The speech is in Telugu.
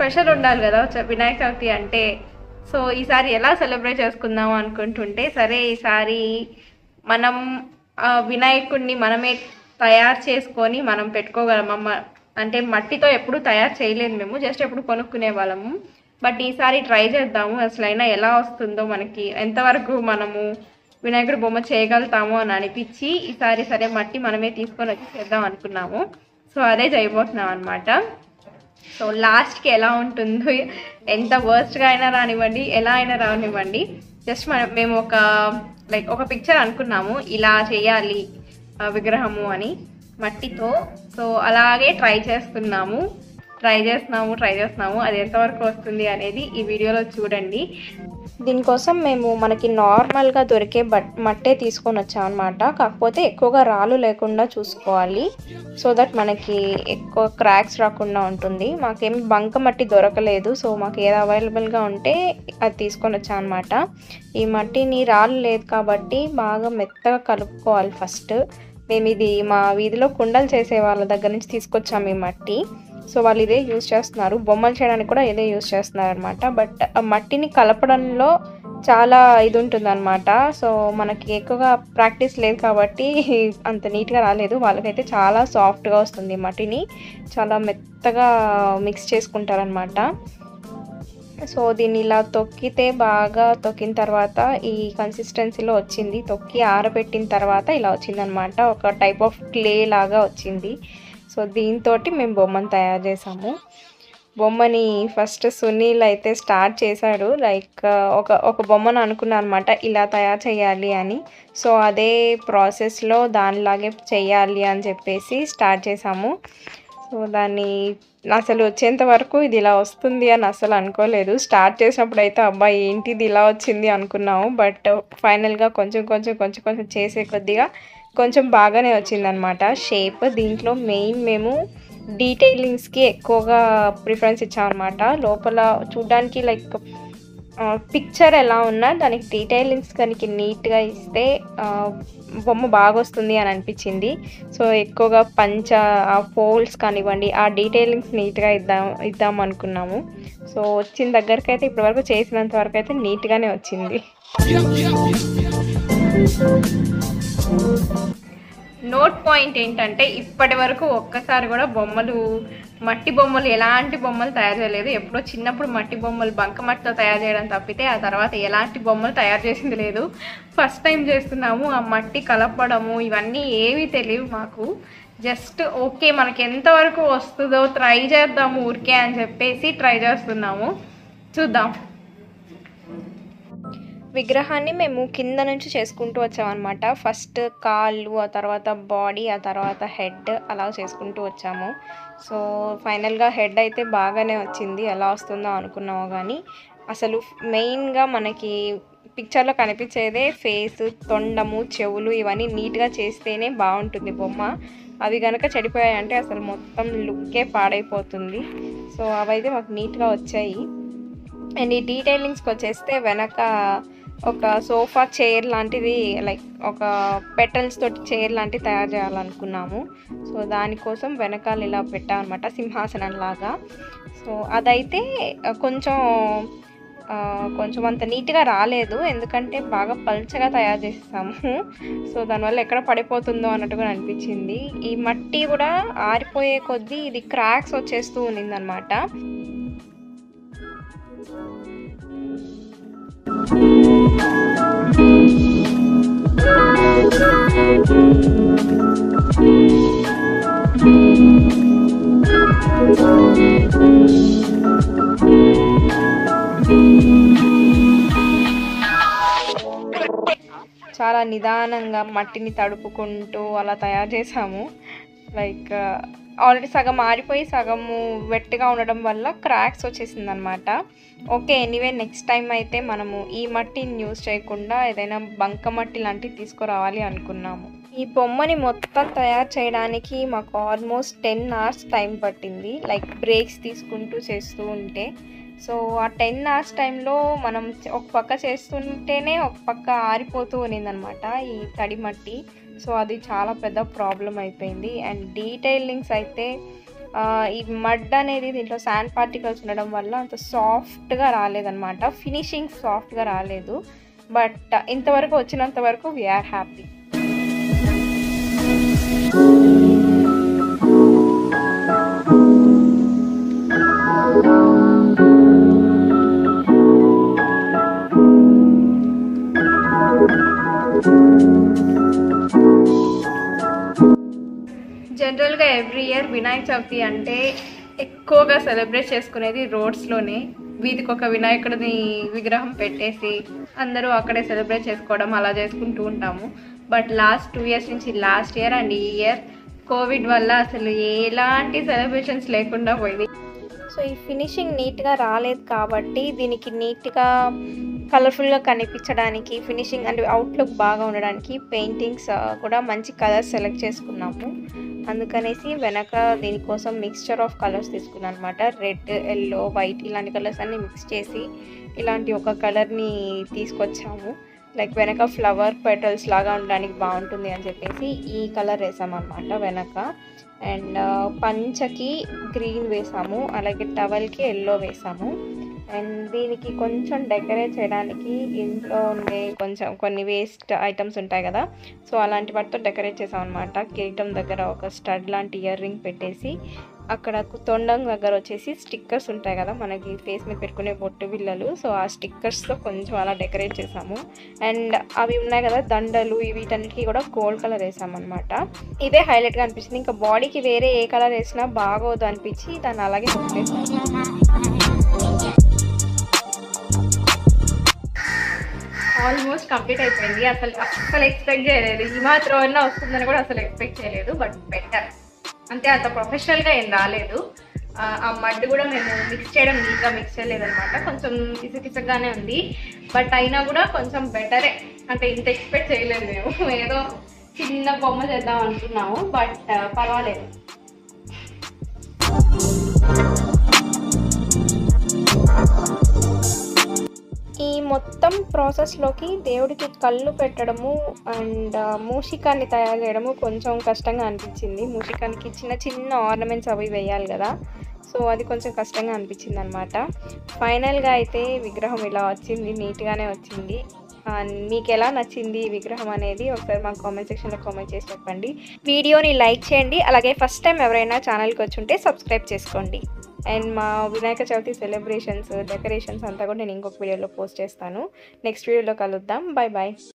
స్పెషల్ ఉండాలి కదా చ- వినాయక చవితి అంటే సో ఈసారి ఎలా సెలబ్రేట్ చేసుకుందాం అనుకుంటుంటే సరే ఈసారి మనం ఆ వినాయకుడిని మనమే తయారు చేసుకొని మనం పెట్టుకోగలమమ్మ అంటే మట్టితో ఎప్పుడు తయారు చేయలేదు మేము జస్ట్ ఎప్పుడు కొనుక్కునే వాళ్ళము బట్ ఈసారి ట్రై చేద్దాము అసలైనా ఎలా వస్తుందో మనకి ఎంతవరకు మనము వినాయకుడి బొమ్మ చేయగలుగుతాము అని అనిపించి ఈసారి సరే మట్టి మనమే తీసుకొని వచ్చి చేద్దాం అనుకున్నాము సో అదే చేయబోతున్నాం అనమాట సో లాస్ట్కి ఎలా ఉంటుందో ఎంత వర్స్ట్గా అయినా రానివ్వండి ఎలా అయినా రానివ్వండి జస్ట్ మనం మేము ఒక లైక్ ఒక పిక్చర్ అనుకున్నాము ఇలా చేయాలి ఆ, విగ్రహము అని మట్టితో సో అలాగే ట్రై చేస్తున్నాము ట్రై చేస్తున్నాము ట్రై చేస్తున్నాము అది ఎంతవరకు వస్తుంది అనేది ఈ వీడియోలో చూడండి దీనికోసం మేము మనకి నార్మల్గా దొరికే బట్ మట్టే తీసుకొని వచ్చాం అనమాట కాకపోతే ఎక్కువగా రాళ్ళు లేకుండా చూసుకోవాలి సో దట్ మనకి ఎక్కువ క్రాక్స్ రాకుండా ఉంటుంది మాకేం బంక మట్టి దొరకలేదు సో మాకు ఏది అవైలబుల్గా ఉంటే అది తీసుకొని వచ్చాం అనమాట ఈ మట్టిని రాళ్ళు లేదు కాబట్టి బాగా మెత్తగా కలుపుకోవాలి ఫస్ట్ మేము ఇది మా వీధిలో కుండలు చేసే వాళ్ళ దగ్గర నుంచి తీసుకొచ్చాము ఈ మట్టి సో వాళ్ళు ఇదే యూజ్ చేస్తున్నారు బొమ్మలు చేయడానికి కూడా ఇదే యూజ్ చేస్తున్నారు అనమాట బట్ ఆ మట్టిని కలపడంలో చాలా ఇది ఉంటుంది అనమాట సో మనకి ఎక్కువగా ప్రాక్టీస్ లేదు కాబట్టి అంత నీట్గా రాలేదు వాళ్ళకైతే చాలా సాఫ్ట్గా వస్తుంది మట్టిని చాలా మెత్తగా మిక్స్ చేసుకుంటారనమాట సో దీన్ని ఇలా తొక్కితే బాగా తొక్కిన తర్వాత ఈ కన్సిస్టెన్సీలో వచ్చింది తొక్కి ఆరబెట్టిన తర్వాత ఇలా వచ్చిందనమాట ఒక టైప్ ఆఫ్ క్లే లాగా వచ్చింది సో దీంతో మేము బొమ్మను తయారు చేసాము బొమ్మని ఫస్ట్ సునీల్ అయితే స్టార్ట్ చేశాడు లైక్ ఒక ఒక బొమ్మను అనుకున్నాను అనమాట ఇలా తయారు చేయాలి అని సో అదే ప్రాసెస్లో దానిలాగే చేయాలి అని చెప్పేసి స్టార్ట్ చేసాము సో దాన్ని అసలు వచ్చేంత వరకు ఇది ఇలా వస్తుంది అని అసలు అనుకోలేదు స్టార్ట్ చేసినప్పుడు అయితే అబ్బాయి ఏంటి ఇది ఇలా వచ్చింది అనుకున్నాము బట్ ఫైనల్గా కొంచెం కొంచెం కొంచెం కొంచెం చేసే కొద్దిగా కొంచెం బాగానే వచ్చిందనమాట షేప్ దీంట్లో మెయిన్ మేము డీటెయిలింగ్స్కి ఎక్కువగా ప్రిఫరెన్స్ ఇచ్చామన్నమాట లోపల చూడ్డానికి లైక్ పిక్చర్ ఎలా ఉన్నా దానికి డీటెయిలింగ్స్ కనుక నీట్గా ఇస్తే ఆ, బొమ్మ బాగా వస్తుంది అని అనిపించింది సో ఎక్కువగా పంచ ఆ ఫోల్డ్స్ కానివ్వండి ఆ డీటెయిలింగ్స్ నీట్గా ఇద్దాం ఇద్దాం అనుకున్నాము సో వచ్చిన దగ్గరికి అయితే ఇప్పటివరకు చేసినంత వరకు అయితే నీట్గానే వచ్చింది నోట్ పాయింట్ ఏంటంటే ఇప్పటి వరకు ఒక్కసారి కూడా బొమ్మలు మట్టి బొమ్మలు ఎలాంటి బొమ్మలు తయారు చేయలేదు ఎప్పుడో చిన్నప్పుడు మట్టి బొమ్మలు బంక మట్టితో తయారు చేయడం తప్పితే ఆ తర్వాత ఎలాంటి బొమ్మలు తయారు చేసింది లేదు ఫస్ట్ టైం చేస్తున్నాము ఆ మట్టి కలపడము ఇవన్నీ ఏమీ తెలియవు మాకు జస్ట్ ఓకే మనకి ఎంతవరకు వస్తుందో ట్రై చేద్దాము ఊరికే అని చెప్పేసి ట్రై చేస్తున్నాము చూద్దాం విగ్రహాన్ని మేము కింద నుంచి చేసుకుంటూ వచ్చామన్నమాట ఫస్ట్ కాళ్ళు ఆ తర్వాత బాడీ ఆ తర్వాత హెడ్ అలా చేసుకుంటూ వచ్చాము సో ఫైనల్గా హెడ్ అయితే బాగానే వచ్చింది ఎలా వస్తుందో అనుకున్నాము కానీ అసలు మెయిన్గా మనకి పిక్చర్లో కనిపించేదే ఫేస్ తొండము చెవులు ఇవన్నీ నీట్గా చేస్తేనే బాగుంటుంది బొమ్మ అవి కనుక చెడిపోయాయంటే అసలు మొత్తం లుక్కే పాడైపోతుంది సో అవైతే మాకు నీట్గా వచ్చాయి అండ్ ఈ డీటెయిలింగ్స్కి వచ్చేస్తే వెనక ఒక సోఫా చైర్ లాంటిది లైక్ ఒక పెటల్స్ తోటి చైర్ లాంటిది తయారు చేయాలనుకున్నాము సో దానికోసం వెనకాల ఇలా పెట్టామన్నమాట సింహాసనం లాగా సో అదైతే ఆ, కొంచెం ఆ, కొంచెం అంత నీట్గా రాలేదు ఎందుకంటే బాగా పల్చగా తయారు చేసాము సో దానివల్ల ఎక్కడ పడిపోతుందో అన్నట్టుగా అనిపించింది ఈ మట్టి కూడా ఆరిపోయే కొద్దీ ఇది క్రాక్స్ వచ్చేస్తూ ఉన్నిందనమాట చాలా నిదానంగా మట్టిని తడుపుకుంటూ అలా తయారు చేసాము లైక్ ఆల్రెడీ సగం ఆరిపోయి సగము వెట్టిగా ఉండడం వల్ల క్రాక్స్ వచ్చేసింది అనమాట ఓకే ఎనీవే నెక్స్ట్ టైం అయితే మనము ఈ మట్టిని యూజ్ చేయకుండా ఏదైనా బంక మట్టి లాంటివి తీసుకురావాలి అనుకున్నాము ఈ బొమ్మని మొత్తం తయారు చేయడానికి మాకు ఆల్మోస్ట్ టెన్ అవర్స్ టైం పట్టింది లైక్ బ్రేక్స్ తీసుకుంటూ చేస్తూ ఉంటే సో ఆ టెన్ అవర్స్ టైంలో మనం ఒక పక్క చేస్తుంటేనే ఒక పక్క ఆరిపోతూ ఉన్నిందనమాట ఈ తడి మట్టి సో అది చాలా పెద్ద ప్రాబ్లం అయిపోయింది అండ్ డీటెయిలింగ్స్ అయితే ఆ, ఈ మడ్ అనేది దీంట్లో శాండ్ పార్టికల్స్ ఉండడం వల్ల అంత సాఫ్ట్గా రాలేదన్నమాట ఫినిషింగ్ సాఫ్ట్గా రాలేదు బట్ ఇంతవరకు వచ్చినంత వరకు వీఆర్ హ్యాపీ జనరల్గా ఎవ్రీ ఇయర్ వినాయక చవితి అంటే ఎక్కువగా సెలబ్రేట్ చేసుకునేది రోడ్స్లోనే వీధికి ఒక వినాయకుడిని విగ్రహం పెట్టేసి అందరూ అక్కడే సెలబ్రేట్ చేసుకోవడం అలా చేసుకుంటూ ఉంటాము బట్ లాస్ట్ టూ ఇయర్స్ నుంచి లాస్ట్ ఇయర్ అండ్ ఈ ఇయర్ కోవిడ్ వల్ల అసలు ఎలాంటి సెలబ్రేషన్స్ లేకుండా పోయింది సో ఈ ఫినిషింగ్ నీట్గా రాలేదు కాబట్టి దీనికి నీట్గా కలర్ఫుల్గా కనిపించడానికి ఫినిషింగ్ అంటే అవుట్లుక్ బాగా ఉండడానికి పెయింటింగ్స్ కూడా మంచి కలర్స్ సెలెక్ట్ చేసుకున్నాము అందుకనేసి వెనక దీనికోసం మిక్స్చర్ ఆఫ్ కలర్స్ తీసుకున్నాను అనమాట రెడ్ ఎల్లో వైట్ ఇలాంటి కలర్స్ అన్ని మిక్స్ చేసి ఇలాంటి ఒక కలర్ని తీసుకొచ్చాము లైక్ వెనక ఫ్లవర్ పెటల్స్ లాగా ఉండడానికి బాగుంటుంది అని చెప్పేసి ఈ కలర్ వేసామన్నమాట వెనక అండ్ పంచకి గ్రీన్ వేసాము అలాగే టవల్కి ఎల్లో వేసాము అండ్ దీనికి కొంచెం డెకరేట్ చేయడానికి ఇంట్లో ఉండే కొంచెం కొన్ని వేస్ట్ ఐటమ్స్ ఉంటాయి కదా సో అలాంటి వాటితో డెకరేట్ చేసాం అనమాట కిరీటం దగ్గర ఒక స్టడ్ లాంటి ఇయర్ రింగ్ పెట్టేసి అక్కడ తొండం దగ్గర వచ్చేసి స్టిక్కర్స్ ఉంటాయి కదా మనకి ఫేస్ మీద పెట్టుకునే బొట్టు బిళ్ళలు సో ఆ స్టిక్కర్స్తో కొంచెం అలా డెకరేట్ చేసాము అండ్ అవి ఉన్నాయి కదా దండలు వీటన్నిటికీ కూడా గోల్డ్ కలర్ వేసామన్నమాట ఇదే హైలైట్గా అనిపించింది ఇంకా బాడీకి వేరే ఏ కలర్ వేసినా బాగోదు అనిపించి దాన్ని అలాగే పెట్టేసాను ఆల్మోస్ట్ కంప్లీట్ అయిపోయింది అసలు అసలు ఎక్స్పెక్ట్ చేయలేదు ఈ మాత్రం అన్నా వస్తుందని కూడా అసలు ఎక్స్పెక్ట్ చేయలేదు బట్ బెటర్ అంటే అంత ప్రొఫెషనల్గా ఏం రాలేదు ఆ, ఆ మడ్ కూడా మేము మిక్స్ చేయడం నీట్గా మిక్స్ చేయలేదన్నమాట కొంచెం ఇసుకిసగానే ఉంది బట్ అయినా కూడా కొంచెం బెటరే అంటే ఇంత ఎక్స్పెక్ట్ చేయలేదు మేము ఏదో చిన్న బొమ్మ చేద్దాం అనుకున్నాము బట్ పర్వాలేదు ఈ మొత్తం ప్రాసెస్లోకి దేవుడికి కళ్ళు పెట్టడము అండ్ మూషికాన్ని తయారు చేయడము కొంచెం కష్టంగా అనిపించింది మూషికానికి చిన్న చిన్న ఆర్నమెంట్స్ అవి వేయాలి కదా సో అది కొంచెం కష్టంగా అనిపించింది అనమాట ఫైనల్గా అయితే విగ్రహం ఇలా వచ్చింది నీట్గానే వచ్చింది అండ్ మీకు ఎలా నచ్చింది ఈ విగ్రహం అనేది ఒకసారి మా కామెంట్ సెక్షన్లో కామెంట్ చేసి చెప్పండి వీడియోని లైక్ చేయండి అలాగే ఫస్ట్ టైం ఎవరైనా ఛానల్కి వచ్చి ఉంటే సబ్స్క్రైబ్ చేసుకోండి అండ్ మా వినాయక చవితి సెలబ్రేషన్స్ డెకరేషన్స్ అంతా కూడా నేను ఇంకొక వీడియోలో పోస్ట్ చేస్తాను నెక్స్ట్ వీడియోలో కలుద్దాం బాయ్ బాయ్